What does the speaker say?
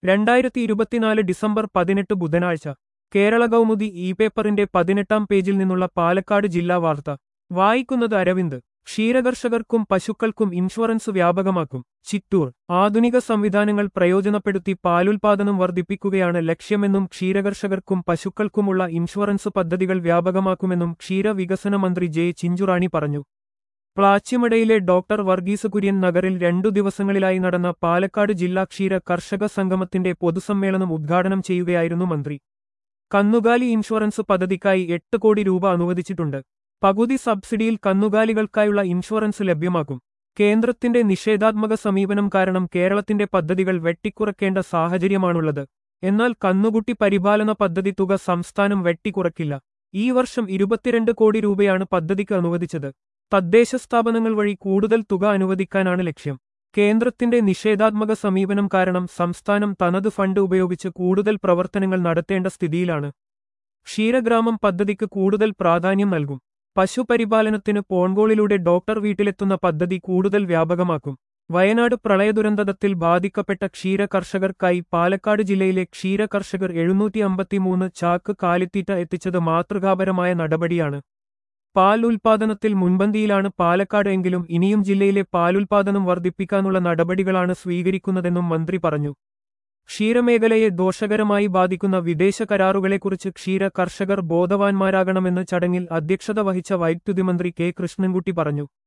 രണ്ടായിരത്തി ഇരുപത്തിനാല് ഡിസംബർ പതിനെട്ട് ബുധനാഴ്ച കേരള കൗമുദി ഇ പേപ്പറിന്റെ പതിനെട്ടാം പേജിൽ നിന്നുള്ള പാലക്കാട് ജില്ലാ വാർത്ത വായിക്കുന്നത് അരവിന്ദ് ക്ഷീരകർഷകർക്കും പശുക്കൾക്കും ഇൻഷുറൻസ് വ്യാപകമാക്കും ചിറ്റൂർ ആധുനിക സംവിധാനങ്ങൾ പ്രയോജനപ്പെടുത്തി പാലുൽപാദനം വർദ്ധിപ്പിക്കുകയാണ് ലക്ഷ്യമെന്നും ക്ഷീരകർഷകർക്കും പശുക്കൾക്കുമുള്ള ഇൻഷുറൻസ് പദ്ധതികൾ വ്യാപകമാക്കുമെന്നും ക്ഷീരവികസന മന്ത്രി ജെ ചിഞ്ചുറാണി പറഞ്ഞു പ്ലാച്ചിമടയിലെ ഡോക്ടർ വർഗീസ് കുര്യൻ നഗറിൽ രണ്ടു ദിവസങ്ങളിലായി നടന്ന പാലക്കാട് ജില്ലാ ക്ഷീര കർഷക സംഗമത്തിന്റെ പൊതുസമ്മേളനം ഉദ്ഘാടനം ചെയ്യുകയായിരുന്നു മന്ത്രി കന്നുകാലി ഇൻഷുറൻസ് പദ്ധതിക്കായി എട്ട് കോടി രൂപ അനുവദിച്ചിട്ടുണ്ട് പകുതി സബ്സിഡിയിൽ കന്നുകാലികൾക്കായുള്ള ഇൻഷുറൻസ് ലഭ്യമാക്കും കേന്ദ്രത്തിന്റെ നിഷേധാത്മക സമീപനം കാരണം കേരളത്തിന്റെ പദ്ധതികൾ വെട്ടിക്കുറയ്ക്കേണ്ട സാഹചര്യമാണുള്ളത് എന്നാൽ കന്നുകുട്ടി പരിപാലന പദ്ധതി തുക സംസ്ഥാനം വെട്ടിക്കുറയ്ക്കില്ല ഈ വർഷം ഇരുപത്തിരണ്ട് കോടി രൂപയാണ് പദ്ധതിക്ക് അനുവദിച്ചത് തദ്ദേശ സ്ഥാപനങ്ങൾ വഴി കൂടുതൽ തുക അനുവദിക്കാനാണ് ലക്ഷ്യം കേന്ദ്രത്തിന്റെ നിഷേധാത്മക സമീപനം കാരണം സംസ്ഥാനം തനത് ഫണ്ട് ഉപയോഗിച്ച് കൂടുതൽ പ്രവർത്തനങ്ങൾ നടത്തേണ്ട സ്ഥിതിയിലാണ് ക്ഷീരഗ്രാമം പദ്ധതിക്ക് കൂടുതൽ പ്രാധാന്യം നൽകും പശുപരിപാലനത്തിന് പോൺഗോളിലൂടെ ഡോക്ടർ വീട്ടിലെത്തുന്ന പദ്ധതി കൂടുതൽ വ്യാപകമാക്കും വയനാട് പ്രളയദുരന്തത്തിൽ ബാധിക്കപ്പെട്ട ക്ഷീര കർഷകർക്കായി പാലക്കാട് ജില്ലയിലെ ക്ഷീര കർഷകർ എഴുന്നൂറ്റി അമ്പത്തിമൂന്ന് ചാക്ക് കാലിത്തീറ്റ എത്തിച്ചത് മാതൃകാപരമായ നടപടിയാണ് പാൽ ഉൽപാദനത്തിൽ മുൻപന്തിയിലാണ് പാലക്കാട് എങ്കിലും ഇനിയും ജില്ലയിലെ പാലുൽപാദനം വർദ്ധിപ്പിക്കാനുള്ള നടപടികളാണ് സ്വീകരിക്കുന്നതെന്നും മന്ത്രി പറഞ്ഞു ക്ഷീരമേഖലയെ ദോഷകരമായി ബാധിക്കുന്ന വിദേശ കരാറുകളെക്കുറിച്ച് ക്ഷീര കർഷകർ ബോധവാന്മാരാകണമെന്ന് ചടങ്ങിൽ അധ്യക്ഷത വഹിച്ച വൈദ്യുതി മന്ത്രി കെ കൃഷ്ണൻകുട്ടി പറഞ്ഞു